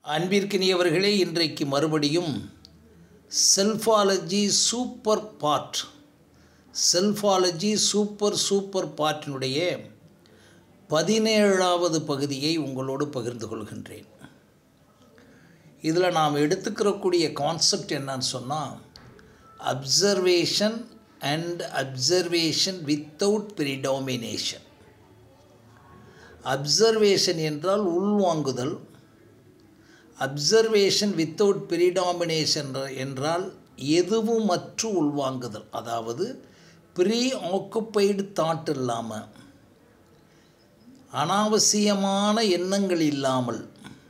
அன்பிற்கினியவர்களே இன்றைக்கு மறுபடியும் selfology super part selfology super super பார்ட்டினுடைய பதினேழாவது பகுதியை உங்களோடு பகிர்ந்து கொள்கின்றேன் இதில் நாம் எடுத்துக்கிறக்கூடிய கான்செப்ட் என்னன்னு சொன்னால் observation and observation without predomination observation என்றால் உள்வாங்குதல் அப்சர்வேஷன் வித்தவுட் ப்ரீடாமினேஷன் என்றால் எதுவுமற்று உள்வாங்குதல் அதாவது ப்ரீ ஆக்குப்பைடு தாட் இல்லாமல் அனாவசியமான எண்ணங்கள் இல்லாமல்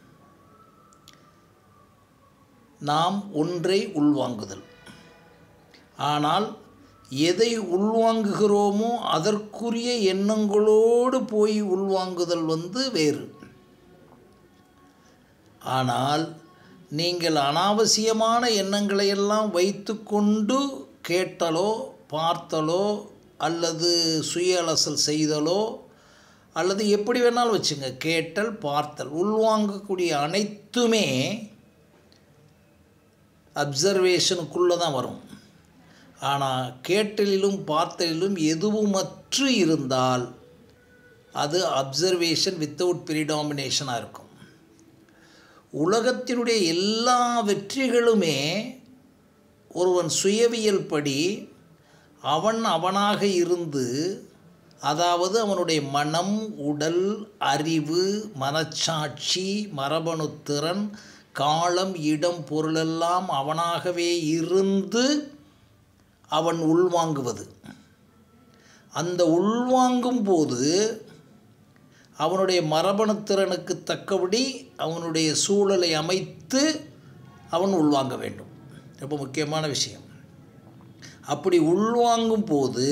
நாம் ஒன்றை உள்வாங்குதல் ஆனால் எதை உள்வாங்குகிறோமோ அதற்குரிய எண்ணங்களோடு போய் உள்வாங்குதல் வந்து வேறு ஆனால் நீங்கள் அனாவசியமான எண்ணங்களை எல்லாம் வைத்துக்கொண்டு கேட்டலோ பார்த்தலோ அல்லது சுய அலசல் செய்தலோ அல்லது எப்படி வேணாலும் வச்சுங்க கேட்டல் பார்த்தல் உள்வாங்கக்கூடிய அனைத்துமே அப்சர்வேஷனுக்குள்ளே தான் வரும் ஆனால் கேட்டலிலும் பார்த்தலிலும் எதுவுமற்று இருந்தால் அது அப்சர்வேஷன் வித்தவுட் ப்ரீடாமினேஷனாக இருக்கும் உலகத்தினுடைய எல்லா வெற்றிகளுமே ஒருவன் சுயவியல் படி அவன் அவனாக இருந்து அதாவது அவனுடைய மனம் உடல் அறிவு மனச்சாட்சி மரபணுத்திறன் காலம் இடம் பொருளெல்லாம் அவனாகவே இருந்து அவன் உள்வாங்குவது அந்த உள்வாங்கும் போது அவனுடைய மரபணுத்திறனுக்கு தக்கபடி அவனுடைய சூழலை அமைத்து அவன் உள்வாங்க வேண்டும் ரொம்ப முக்கியமான விஷயம் அப்படி உள்வாங்கும் போது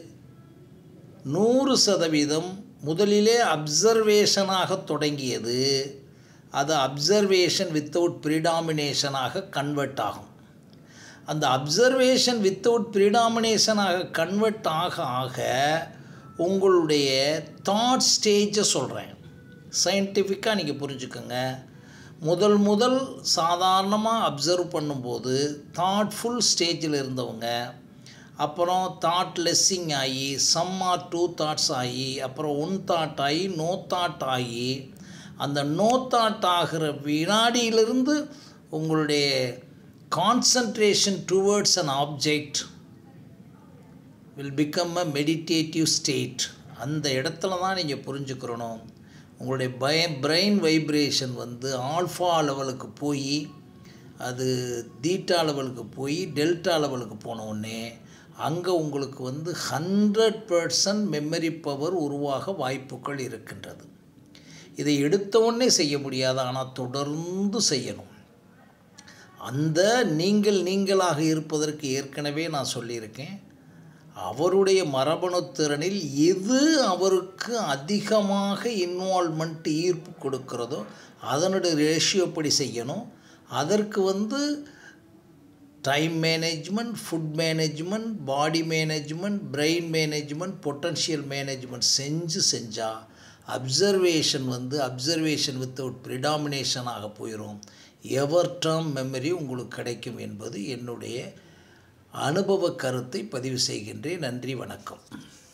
நூறு சதவீதம் முதலிலே அப்சர்வேஷனாக தொடங்கியது அது அப்சர்வேஷன் வித்தவுட் ப்ரிடாமினேஷனாக கன்வெர்ட் ஆகும் அந்த அப்சர்வேஷன் வித்தவுட் ப்ரிடாமினேஷனாக கன்வெர்ட் ஆக ஆக உங்களுடைய தாட் ஸ்டேஜை சொல்கிறேன் சயின்டிஃபிக்காக நீங்கள் புரிஞ்சுக்கோங்க முதல் முதல் சாதாரணமாக அப்சர்வ் பண்ணும்போது தாட்ஃபுல் ஸ்டேஜில் இருந்தவங்க அப்புறம் தாட் லெஸ்ஸிங் ஆகி சம் ஆர் டூ தாட்ஸ் ஆகி அப்புறம் ஒன் தாட் ஆகி நோ தாட் ஆகி அந்த நோ தாட் ஆகிற வினாடியிலிருந்து உங்களுடைய concentration towards an object will become a meditative state அந்த இடத்துல தான் நீங்கள் புரிஞ்சுக்கிறணும் உங்களுடைய பய பிரெயின் வைப்ரேஷன் வந்து ஆல்ஃபா லெவலுக்கு போய் அது தீட்டா லெவலுக்கு போய் டெல்டா லெவலுக்கு போனோடனே அங்கே உங்களுக்கு வந்து ஹண்ட்ரட் பர்சன்ட் மெமரி பவர் உருவாக வாய்ப்புகள் இருக்கின்றது இதை எடுத்தவுடனே செய்ய முடியாது ஆனால் தொடர்ந்து செய்யணும் அந்த நீங்கள் நீங்களாக இருப்பதற்கு ஏற்கனவே நான் சொல்லியிருக்கேன் அவருடைய மரபணுத்திறனில் எது அவருக்கு அதிகமாக இன்வால்மெண்ட் ஈர்ப்பு கொடுக்கிறதோ அதனுடைய ரேஷியோ படி செய்யணும் அதற்கு வந்து time management food management body management brain management potential management செஞ்சு செஞ்சால் அப்சர்வேஷன் வந்து அப்சர்வேஷன் வித்தவுட் ப்ரிடாமினேஷனாக போயிடும் எவர் டேர்ம் மெமரி உங்களுக்கு கிடைக்கும் என்பது என்னுடைய அனுபவ கருத்தை பதிவு செய்கின்றேன் நன்றி வணக்கம்